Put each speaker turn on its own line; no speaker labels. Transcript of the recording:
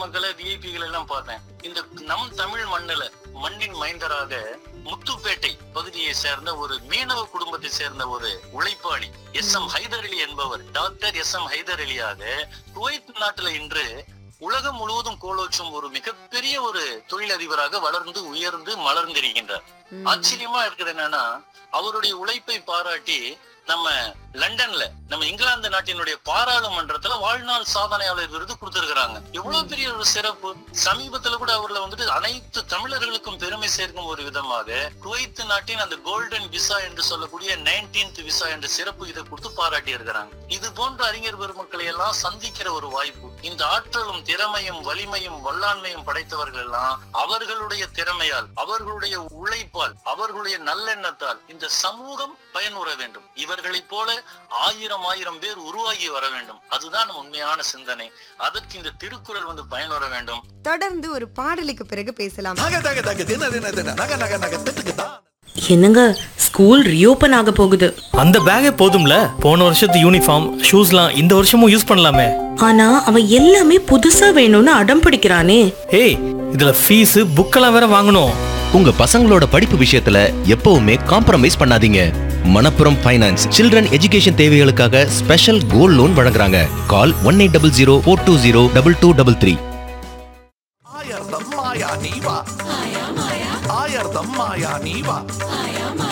பெருமக்களை விஐபிகள் எல்லாம் பார்த்தேன் இந்த நம் தமிழ் மண்ணுல மண்ணின் மைந்தராக முத்துப்பேட்டை பகுதியை சேர்ந்த ஒரு மீனவ குடும்பத்தை சேர்ந்த ஒரு உழைப்பாளி எஸ் எம் ஹைதர் அலி என்பவர் டாக்டர் எஸ் எம் ஹைதர் அலியாக குவைத் நாட்டுல இன்று உலகம் முழுவதும் கோலோச்சும் ஒரு மிகப்பெரிய ஒரு தொழிலதிபராக வளர்ந்து உயர்ந்து மலர்ந்திருக்கின்றார்
ம்.
ஆச்சரியமா இருக்குது என்னன்னா அவருடைய உழைப்பை பாராட்டி நம்ம லண்டன்ல நம்ம இங்கிலாந்து நாட்டினுடைய பாராளுமன்றத்துல வாழ்நாள் சாதனையாளர் விருது கொடுத்திருக்கிறாங்க எவ்வளவு பெரிய ஒரு சிறப்பு சமீபத்துல கூட அவர்ல வந்துட்டு அனைத்து தமிழர்களுக்கும் பெருமை சேர்க்கும் ஒரு விதமாக குவைத் நாட்டின் அந்த கோல்டன் விசா என்று சொல்லக்கூடிய நைன்டீன்த் விசா என்ற சிறப்பு இதை கொடுத்து பாராட்டி இருக்கிறாங்க இது போன்ற அறிஞர் பெருமக்களை எல்லாம் சந்திக்கிற ஒரு வாய்ப்பு இந்த ஆற்றலும் திறமையும் வலிமையும் வல்லாண்மையும் படைத்தவர்கள் எல்லாம் அவர்களுடைய திறமையால் அவர்களுடைய உழைப்பால் அவர்களுடைய நல்லெண்ணத்தால் இந்த சமூகம் பயனுற வேண்டும் இவர்களைப் போல ஆயிரம் ஆயிரம் பேர் உருவாகி வர வேண்டும் அதுதான் உண்மையான சிந்தனை அதற்கு இந்த திருக்குறள் வந்து பயனுற வேண்டும்
தொடர்ந்து ஒரு பாடலுக்கு பிறகு பேசலாம்
நக தக தக தின தின தின நக நக நக திட்டுக்கு தான்
என்னங்க ஸ்கூல் ரீஓபன் ஆக போகுது
அந்த பேக்கே போதும்ல போன வருஷத்து யூனிஃபார்ம் ஷூஸ்லாம் இந்த வருஷமும் யூஸ் பண்ணலாமே
ஆனா அவன் எல்லாமே புதுசா வேணும்னு அடம் பிடிக்கிறானே
ஏய் இதுல ஃபீஸ் புக்கெல்லாம் வேற வாங்கணும்
உங்க பசங்களோட படிப்பு விஷயத்துல எப்பவுமே காம்ப்ரமைஸ் பண்ணாதீங்க மணப்புரம் ஃபைனான்ஸ் சில்ட்ரன் எஜுகேஷன் தேவைகளுக்காக ஸ்பெஷல் கோல்ட் லோன் வழங்குறாங்க call one eight double zero four two zero double two double three
ஆயர்தம் மாயா நீவா ஆயர்தம் மாயா நீவா